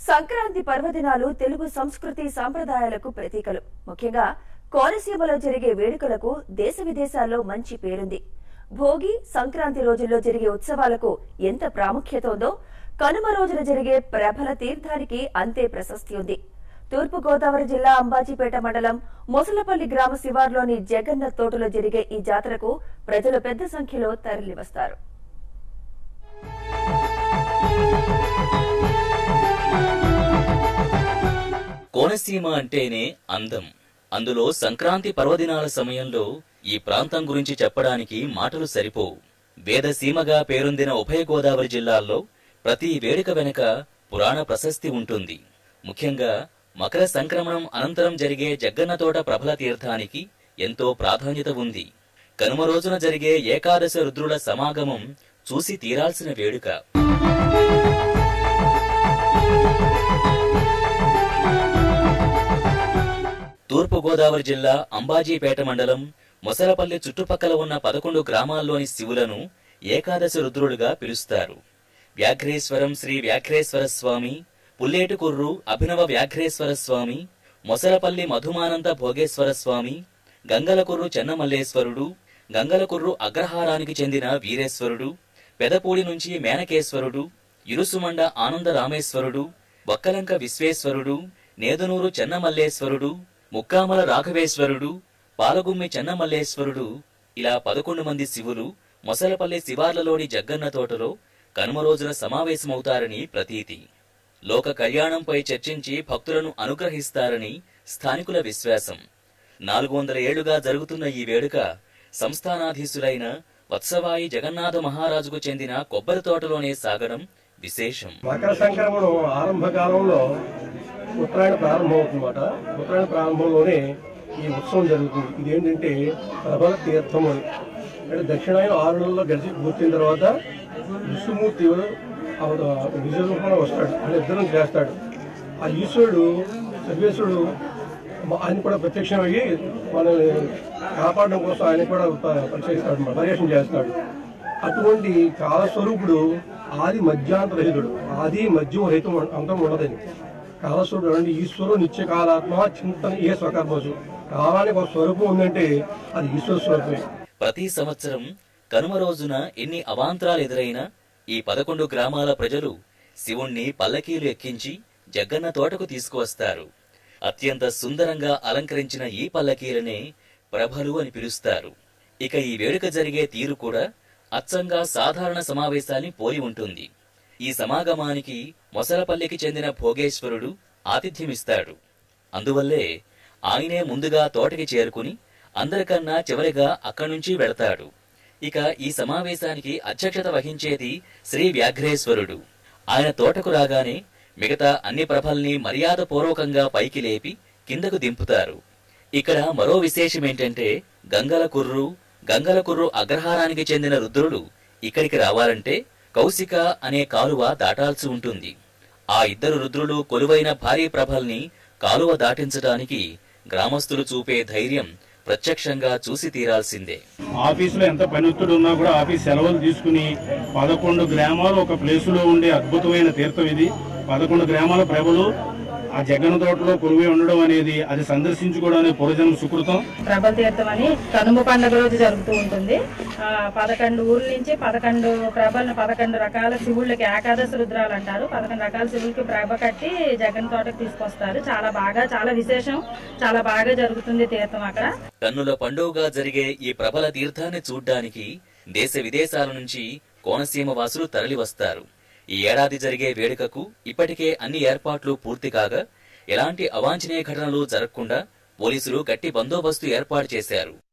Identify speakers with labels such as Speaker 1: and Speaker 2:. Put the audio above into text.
Speaker 1: సంక్రాంతి పర్వదినాలు తెలుగు సంస్కృతి సాంప్రదాయాలకు ప్రతీకలు ముఖ్యంగా కోనసీమలో జరిగే వేడుకలకు దేశ విదేశాల్లో మంచి పేరుంది భోగి సంక్రాంతి రోజుల్లో జరిగే ఉత్సవాలకు ఎంత ప్రాముఖ్యత ఉందో కనుమ రోజున జరిగే ప్రబల తీర్థానికి అంతే ప్రశస్తి ఉంది తూర్పు గోదావరి జిల్లా అంబాజీపేట మండలం మొసలపల్లి గ్రామ శివార్లోని జగన్న తోటలో జరిగే ఈ జాతరకు ప్రజలు పెద్ద సంఖ్యలో తరలివస్తారు
Speaker 2: కోనసీమ అంటేనే అందం అందులో సంక్రాంతి పర్వదినాల సమయంలో ఈ ప్రాంతం గురించి చెప్పడానికి మాటలు సరిపోవు వేదసీమగా పేరొందిన ఉభయ గోదావరి జిల్లాల్లో ప్రతి వేడుక వెనుక పురాణ ప్రశస్తి ఉంటుంది ముఖ్యంగా మకర సంక్రమణం అనంతరం జరిగే జగ్గన్న తోట ప్రబల తీర్థానికి ఎంతో ప్రాధాన్యత ఉంది కనుమ రోజున జరిగే ఏకాదశ రుద్రుల సమాగమం చూసి తీరాల్సిన వేడుక తూర్పు గోదావరి జిల్లా అంబాజీపేట మండలం మొసలపల్లి చుట్టుపక్కల ఉన్న పదకొండు గ్రామాల్లోని శివులను ఏకాదశి రుద్రులుగా పిలుస్తారు వ్యాఘ్రేశ్వరం శ్రీ వ్యాఘ్రేశ్వర స్వామి పుల్లేటుకుర్రు అభినవ వ్యాఘ్రేశ్వర స్వామి మొసలపల్లి మధుమానంద భోగేశ్వర స్వామి గంగలకుర్రు చెన్నమల్లేశ్వరుడు గంగలకుర్రు అగ్రహారానికి చెందిన వీరేశ్వరుడు పెదపూడి నుంచి మేనకేశ్వరుడు ఇరుసుమండ ఆనంద రామేశ్వరుడు బొక్కలంక విశ్వేశ్వరుడు నేదునూరు చెన్నమల్లేశ్వరుడు ముక్కామల రాఘవేశ్వరుడు పాలగుమ్మి చెన్నమల్లేశ్వరుడు ఇలా పదకొండు మంది శివులు మొసలపల్లి శివార్లలోని జగ్గన్న తోటలో కనుమ రోజున సమావేశమవుతారని ప్రతీతి లోక కళ్యాణంపై చర్చించి భక్తులను అనుగ్రహిస్తారని స్థానికుల విశ్వాసం నాలుగు వందల ఏళ్లుగా జరుగుతున్న ఈ వేడుక సంస్థానాధీశులైన వత్సవాయి జగన్నాథ మహారాజుకు చెందిన కొబ్బరి తోటలోనే సాగడం విశేషం
Speaker 3: మకర సంక్రమణం ఆరంభ కాలంలో ఉత్తరాయణ ప్రారంభమవుతుందన్నమాట ఉత్తరాయణ ప్రారంభంలోనే ఈ ఉత్సవం జరుగుతుంది ఇదేంటంటే ప్రబల తీర్థం అని అంటే దక్షిణాయన ఆరు నెలల్లో గడిచి పూర్తయిన తర్వాత విష్ణుమూర్తి నిజ రూపంలో వస్తాడు అంటే ఇద్దరం చేస్తాడు ఆ ఈశ్వరుడు సర్వేశ్వరుడు ఆయన కూడా ప్రత్యక్షమయ్యి మనల్ని కాపాడడం కోసం ఆయన కూడా ప- పరిచయిస్తాడు పర్యవేక్షణ చేస్తాడు అటువంటి కాలస్వరూపుడు ఆది మధ్యాంతరహితుడు ఆది మధ్యం రహితం అంతం ఉండదని కాలస్వరుడు అంటే ఈశ్వరుడు నిత్య కాలాత్మ చింతన ఏ స్వకర్మసు కాలానికి ఒక స్వరూపం ఉందంటే అది ఈశ్వర స్వరూపమే
Speaker 2: ప్రతి సంవత్సరం కనుమ రోజున ఎన్ని అవాంతరాలు ఎదురైనా ఈ పదకొండు గ్రామాల ప్రజలు శివుణ్ణి పల్లకీలు ఎక్కించి జగ్గన్న తోటకు తీసుకువస్తారు అత్యంత సుందరంగా అలంకరించిన ఈ పల్లకీలనే ప్రభలు అని పిలుస్తారు ఇక ఈ వేడుక జరిగే తీరు కూడా అచ్చంగా సాధారణ సమావేశాన్ని పోలి ఉంటుంది ఈ సమాగమానికి మొసలపల్లికి చెందిన భోగేశ్వరుడు ఆతిథ్యమిస్తాడు అందువల్లే ఆయనే ముందుగా తోటకి చేరుకుని అందరికన్నా చివరిగా అక్కడి నుంచి వెళతాడు ఇక ఈ సమావేశానికి అధ్యక్షత వహించేది శ్రీ వ్యాఘ్రేశ్వరుడు ఆయన తోటకు రాగానే మిగతా అన్ని ప్రభల్ని మర్యాదపూర్వకంగా పైకి లేపి కిందకు దింపుతారు ఇక్కడ మరో విశేషమేంటంటే గంగల కుర్రు గంగల కుర్రు అగ్రహారానికి చెందిన రుద్రుడు ఇక్కడికి రావాలంటే కౌశిక అనే కాలువ దాటాల్సి ఉంటుంది ఆ ఇద్దరు రుద్రులు కొలువైన భారీ ప్రభల్ని కాలువ దాటించడానికి గ్రామస్తులు చూపే ధైర్యం ప్రత్యక్షంగా చూసి తీరాల్సిందే
Speaker 4: ఆఫీసులో ఎంత పని ఒత్తిడి ఉన్నా కూడా ఆఫీస్ సెలవులు తీసుకుని పదకొండు గ్రామాలు ఒక ప్లేసులో ఉండే అద్భుతమైన తీర్థం ఇది పదకొండు గ్రామాల ప్రజలు ఆ జగన్ తోటలో కొలువై ఉండడం అనేది అది సందర్శించుకోవడం అనేది పూర్వజన్మ సుకృతం
Speaker 5: ప్రభల తీర్థం అని కనుమ పండుగ రోజు జరుగుతూ ఉంటుంది ఆ, పదకొండు ఊర్ల నుంచి పదకొండు ప్రభలను పదకొండు రకాల శివుళ్ళకి ఏకాదశి రుద్రాలు అంటారు పదకొండు రకాల శివులకి ప్రభ కట్టి జగన్ తోటకి తీసుకొస్తారు చాలా బాగా చాలా విశేషం చాలా బాగా జరుగుతుంది తీర్థం అక్కడ
Speaker 2: కన్నుల పండుగగా జరిగే ఈ ప్రబల తీర్థాన్ని చూడ్డానికి దేశ విదేశాల నుంచి కోనసీమ వాసులు తరలివస్తారు ఈ ఏడాది జరిగే వేడుకకు ఇప్పటికే అన్ని ఏర్పాట్లు పూర్తి కాగా ఎలాంటి అవాంఛనీయ ఘటనలు జరగకుండా పోలీసులు గట్టి బందోబస్తు ఏర్పాటు చేశారు